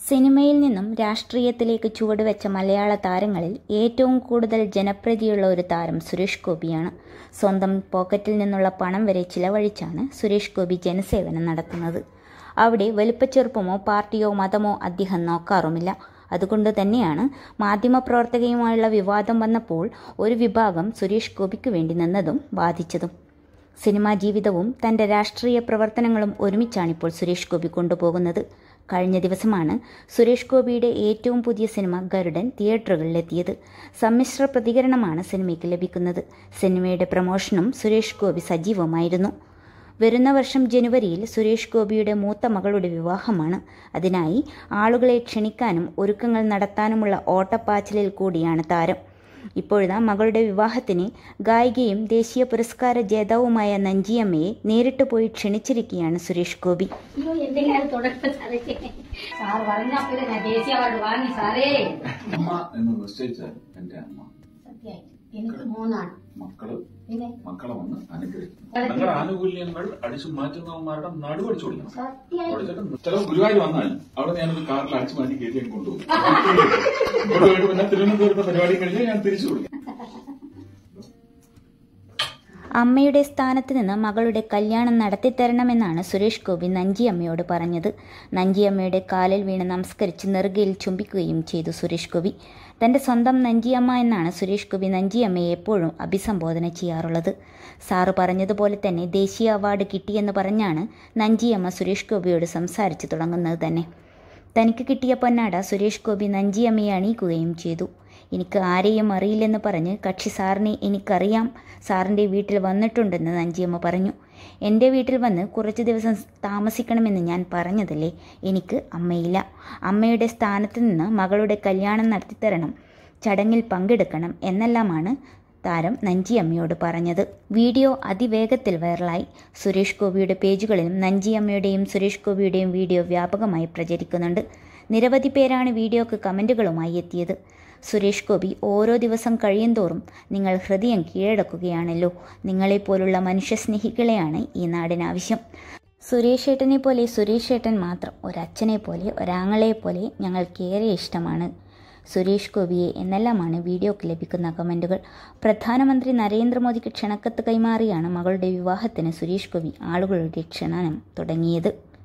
സിനിമയിൽ നിന്നും രാഷ്ട്രീയത്തിലേക്ക് ചുവടുവെച്ച മലയാള താരങ്ങളിൽ ഏറ്റവും കൂടുതൽ ജനപ്രീതിയുള്ള ഒരു താരം സുരേഷ് ഗോപിയാണ് സ്വന്തം പോക്കറ്റിൽ നിന്നുള്ള പണം വരെ ചിലവഴിച്ചാണ് സുരേഷ് ഗോപി ജനസേവനം നടത്തുന്നത് അവിടെ വലുപ്പച്ചെറുപ്പമോ പാർട്ടിയോ മതമോ അദ്ദേഹം നോക്കാറുമില്ല അതുകൊണ്ട് തന്നെയാണ് മാധ്യമപ്രവർത്തകയുമായുള്ള വിവാദം വന്നപ്പോൾ ഒരു വിഭാഗം സുരേഷ് ഗോപിക്ക് വേണ്ടി നിന്നതും ബാധിച്ചതും സിനിമാ ജീവിതവും തന്റെ രാഷ്ട്രീയ പ്രവർത്തനങ്ങളും ഒരുമിച്ചാണിപ്പോൾ സുരേഷ് ഗോപി കൊണ്ടുപോകുന്നത് കഴിഞ്ഞ ദിവസമാണ് സുരേഷ് ഗോപിയുടെ ഏറ്റവും പുതിയ സിനിമ ഗരുഡൻ തിയേറ്ററുകളിലെത്തിയത് സമ്മിശ്ര പ്രതികരണമാണ് സിനിമയ്ക്ക് ലഭിക്കുന്നത് സിനിമയുടെ പ്രമോഷനും സുരേഷ് ഗോപി സജീവമായിരുന്നു വരുന്ന വർഷം ജനുവരിയിൽ സുരേഷ് ഗോപിയുടെ മൂത്ത മകളുടെ വിവാഹമാണ് അതിനായി ആളുകളെ ക്ഷണിക്കാനും ഒരുക്കങ്ങൾ നടത്താനുമുള്ള ഓട്ടപ്പാച്ചിലിൽ കൂടിയാണ് താരം ഇപ്പോഴിതാ മകളുടെ വിവാഹത്തിന് ഗായികയും ദേശീയ പുരസ്കാര ജേതാവുമായ നഞ്ചിയമ്മയെ നേരിട്ട് പോയി ക്ഷണിച്ചിരിക്കുകയാണ് സുരേഷ് ഗോപി അയ്യോ എന്തെങ്കിലും തുടക്കം സാറേ സാർ പറഞ്ഞപ്പോ ഞാൻ ദേശീയ അവാർഡ് വാങ്ങി സാറേ അമ്മ എന്ന് നിശ്ചയിച്ച എന്റെ അമ്മ സത്യമായിട്ട് എനിക്ക് മൂന്നാണ് മക്കള് പിന്നെ മക്കളെ വന്ന് അനുഗ്രഹിക്കും നിങ്ങളുടെ ആനുകൂല്യങ്ങൾ അടിച്ചു മാറ്റുന്നവന്മാരുടെ നടുവടിച്ചു കൊടുക്കണം സത്യമായിട്ട് ഓടിച്ചിട്ട് ചില ഗുരുവായൂർ വന്നാൽ അവിടെ ഞാനൊരു കാറിൽ അടിച്ചു മാറ്റി കയറ്റി അങ്ങ് കൊണ്ടുപോകും കൊണ്ടുപോയിട്ട് പിന്നെ തിരുവനന്തപുരത്തെ പരിപാടി കഴിഞ്ഞ് ഞാൻ തിരിച്ചു കൊടുക്കും അമ്മയുടെ സ്ഥാനത്ത് നിന്ന് മകളുടെ കല്യാണം നടത്തിത്തരണമെന്നാണ് സുരേഷ് ഗോപി നഞ്ചിയമ്മയോട് പറഞ്ഞത് നഞ്ചിയമ്മയുടെ കാലിൽ വീണ് നമസ്കരിച്ച് നെറുകയിൽ ചുംബിക്കുകയും ചെയ്തു സുരേഷ് ഗോപി തന്റെ സ്വന്തം നഞ്ചിയമ്മ എന്നാണ് സുരേഷ് ഗോപി നഞ്ചിയമ്മയെ എപ്പോഴും അഭിസംബോധന ചെയ്യാറുള്ളത് സാറ് പറഞ്ഞതുപോലെ തന്നെ ദേശീയ അവാർഡ് കിട്ടിയെന്ന് പറഞ്ഞാണ് നഞ്ചിയമ്മ സുരേഷ് ഗോപിയോട് സംസാരിച്ചു തുടങ്ങുന്നത് തന്നെ തനിക്ക് കിട്ടിയ പൊന്നാട സുരേഷ് ഗോപി നഞ്ചിയമ്മയെ അണിയിക്കുകയും ചെയ്തു എനിക്ക് ആരെയും അറിയില്ലെന്ന് പറഞ്ഞ് കക്ഷി സാറിനെ എനിക്കറിയാം സാറിൻ്റെ വീട്ടിൽ വന്നിട്ടുണ്ടെന്ന് നഞ്ചിയമ്മ പറഞ്ഞു എൻ്റെ വീട്ടിൽ വന്ന് കുറച്ച് ദിവസം താമസിക്കണമെന്ന് ഞാൻ പറഞ്ഞതല്ലേ എനിക്ക് അമ്മയില്ല അമ്മയുടെ സ്ഥാനത്ത് നിന്ന് മകളുടെ കല്യാണം നടത്തിത്തരണം ചടങ്ങിൽ പങ്കെടുക്കണം എന്നെല്ലാമാണ് താരം നഞ്ചിയമ്മയോട് പറഞ്ഞത് വീഡിയോ അതിവേഗത്തിൽ വൈറലായി സുരേഷ് ഗോപിയുടെ പേജുകളിലും നഞ്ചിയമ്മയുടെയും സുരേഷ് ഗോപിയുടെയും വീഡിയോ വ്യാപകമായി പ്രചരിക്കുന്നുണ്ട് നിരവധി പേരാണ് വീഡിയോക്ക് കമൻറ്റുകളുമായി എത്തിയത് സുരേഷ് ഗോപി ഓരോ ദിവസം കഴിയുന്തോറും നിങ്ങൾ ഹൃദയം കീഴടക്കുകയാണല്ലോ നിങ്ങളെപ്പോലുള്ള മനുഷ്യസ്നേഹികളെയാണ് ഈ നാടിനാവശ്യം സുരേഷ് ഏട്ടനെ പോലെ സുരേഷ് ഏട്ടൻ മാത്രം ഒരച്ഛനെ പോലെ ഒരാങ്ങളെ പോലെ ഞങ്ങൾക്കേറെ ഇഷ്ടമാണ് സുരേഷ് ഗോപിയെ എന്നെല്ലാമാണ് വീഡിയോക്ക് ലഭിക്കുന്ന കമൻറ്റുകൾ പ്രധാനമന്ത്രി നരേന്ദ്രമോദിക്ക് ക്ഷണക്കത്ത് കൈമാറിയാണ് മകളുടെ വിവാഹത്തിന് സുരേഷ് ഗോപി ആളുകളുടെ ക്ഷണനം തുടങ്ങിയത്